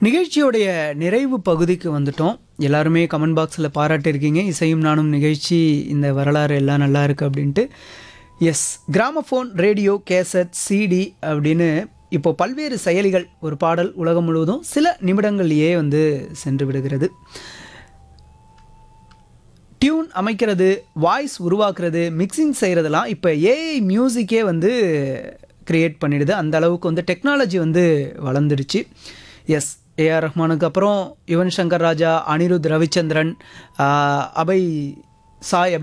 நிகழ்ச்சியோடைய நிறைவு பகுதிக்கு வந்துட்டோம் எல்லாருமே கமெண்ட் பாக்ஸில் பாராட்டியிருக்கீங்க இசையும் நானும் நிகழ்ச்சி இந்த வரலாறு எல்லாம் நல்லா இருக்கு அப்படின்ட்டு yes gramophone radio cassette CD அப்படின்னு இப்போ பல்வேறு செயலிகள் ஒரு பாடல் உலகம் முழுவதும் சில நிமிடங்கள்லேயே வந்து சென்று விடுகிறது டியூன் அமைக்கிறது வாய்ஸ் உருவாக்குறது மிக்சிங் செய்கிறதெல்லாம் இப்போ ஏஐ மியூசிக்கே வந்து க்ரியேட் பண்ணிடுது அந்த அளவுக்கு வந்து டெக்னாலஜி வந்து வளர்ந்துடுச்சு எஸ் ஏஆர் ரஹ்மானுக்கு அப்புறம் யுவன் சங்கர் ராஜா அனிருத் ரவிச்சந்திரன் ஆஹ், அபய் சாய் அபய்